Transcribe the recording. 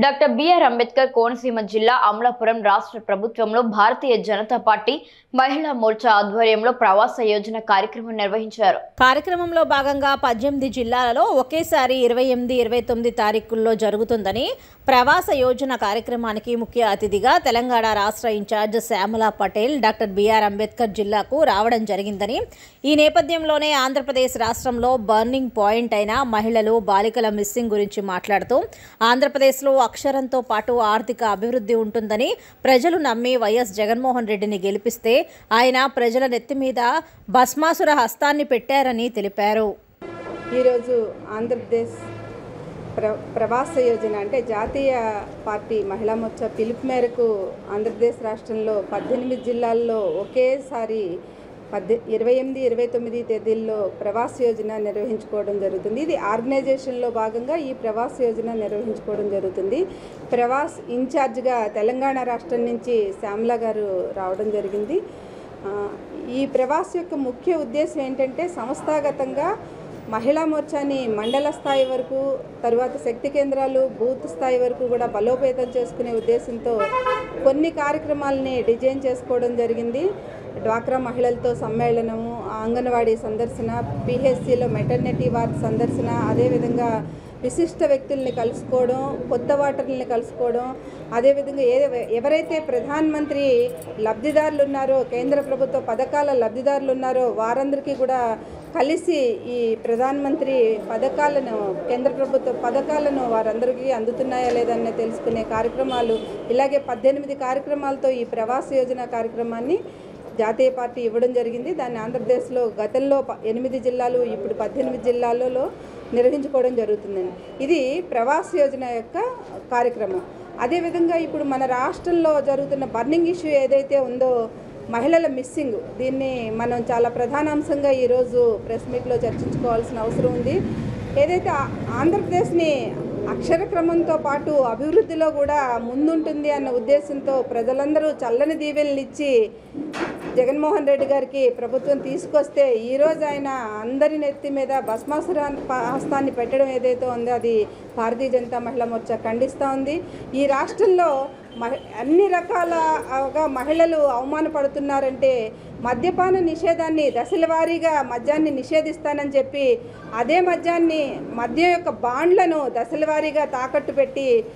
doctor B R Ambedkar Konaseema జిల్లా అమలాపురం రాష్ట్ర ప్రభుత్వంలో భారతీయ జనతా పార్టీ మహిళా మోర్చా ఆధ్వర్యంలో ప్రవాస యోజన కార్యక్రమం నిర్వహించారు కార్యక్రమంలో భాగంగా పద్దెనిమిది జిల్లాలలో ఒకేసారి ఇరవై ఎనిమిది ఇరవై తొమ్మిది తారీఖుల్లో జరుగుతుందని ప్రవాస యోజన కార్యక్రమానికి ముఖ్య అతిథిగా తెలంగాణ రాష్ట్ర in charge Shyamala Patel doctor B R Ambedkar జిల్లాకు రావడం జరిగిందని ఈ నేపథ్యంలోనే ఆంధ్రప్రదేశ్ రాష్ట్రంలో బర్నింగ్ పాయింట్ అయిన మహిళలు బాలికల మిస్సింగ్ గురించి మాట్లాడుతూ ఆంధ్రప్రదేశ్లో అక్షరంతో పాటు ఆర్థిక అభివృద్ధి ఉంటుందని ప్రజలు నమ్మి వైఎస్ జగన్మోహన్ రెడ్డిని గెలిపిస్తే ఆయన ప్రజల నెత్తి మీద భస్మాసుర హస్తాన్ని పెట్టారని తెలిపారు ఈరోజు ఆంధ్రప్రదేశ్ ప్ర ప్రవాస యోజన అంటే జాతీయ పార్టీ మహిళా మోర్చా పిలుపు మేరకు ఆంధ్రప్రదేశ్ రాష్ట్రంలో పద్దెనిమిది జిల్లాల్లో ఒకేసారి పద్దె ఇరవై ఎనిమిది ఇరవై తొమ్మిది తేదీల్లో ప్రవాస యోజన నిర్వహించుకోవడం జరుగుతుంది ఇది ఆర్గనైజేషన్లో భాగంగా ఈ ప్రవాస యోజన నిర్వహించుకోవడం జరుగుతుంది ప్రవాస్ ఇన్ఛార్జ్గా తెలంగాణ రాష్ట్రం నుంచి శ్యామల గారు రావడం జరిగింది ఆ, ఈ ప్రవాస్ యొక్క ముఖ్య ఉద్దేశం ఏంటంటే సంస్థాగతంగా మహిళా మోర్చాని మండల స్థాయి వరకు తరువాత శక్తి కేంద్రాలు బూత్ స్థాయి వరకు కూడా బలోపేతం చేసుకునే ఉద్దేశంతో కొన్ని కార్యక్రమాలని డిజైన్ చేసుకోవడం జరిగింది డ్వాక్రా మహిళలతో సమ్మేళనము అంగన్వాడీ సందర్శన పిహెచ్సిలో మెటర్నిటీ వార్డ్ సందర్శన అదేవిధంగా విశిష్ట వ్యక్తుల్ని కలుసుకోవడం కొత్త వాటర్ని కలుసుకోవడం అదేవిధంగా ఏ ఎవరైతే ప్రధానమంత్రి లబ్ధిదారులు ఉన్నారో కేంద్ర ప్రభుత్వ పథకాల లబ్ధిదారులు ఉన్నారో వారందరికీ కూడా కలిసి ఈ ప్రధానమంత్రి పథకాలను కేంద్ర ప్రభుత్వ పథకాలను వారందరికీ అందుతున్నాయా లేదన్న తెలుసుకునే కార్యక్రమాలు ఇలాగే పద్దెనిమిది కార్యక్రమాలతో ఈ ప్రవాస యోజన కార్యక్రమాన్ని జాతీయ పార్టీ ఇవ్వడం జరిగింది దాన్ని ఆంధ్రప్రదేశ్లో గతంలో ప- ఎనిమిది జిల్లాలు ఇప్పుడు పద్దెనిమిది జిల్లాలలో నిర్వహించుకోవడం జరుగుతుందండి ఇది ప్రవాస యోజన యొక్క కార్యక్రమం అదేవిధంగా ఇప్పుడు మన రాష్ట్రంలో జరుగుతున్న బర్నింగ్ ఇష్యూ ఏదైతే ఉందో మహిళల మిస్సింగ్ దీన్ని మనం చాలా ప్రధానాంశంగా ఈరోజు ప్రెస్ మీట్లో చర్చించుకోవాల్సిన అవసరం ఉంది ఏదైతే ఆ- ఆంధ్రప్రదేశ్ని అక్షర క్రమంతో పాటు అభివృద్ధిలో కూడా ముందుంటుంది అన్న ఉద్దేశంతో ప్రజలందరూ చల్లని దీవెనలు ఇచ్చి జగన్మోహన్ రెడ్డి గారికి ప్రభుత్వం తీసుకొస్తే ఈరోజు ఆయన అందరి నెత్తి మీద భస్మాసుర హస్తాన్ని పెట్టడం ఏదైతే ఉందో అది భారతీయ జనతా మహిళా మోర్చా ఖండిస్తూ ఉంది ఈ రాష్ట్రంలో మహి అన్ని రకాలగా మహిళలు అవమానపడుతున్నారంటే మద్యపాన నిషేధాన్ని దశల వారీగా మద్యాన్ని నిషేధిస్తానని చెప్పి అదే మద్యాన్ని మద్యం యొక్క బాండ్లను దశల వారీగా తాకట్టు పెట్టి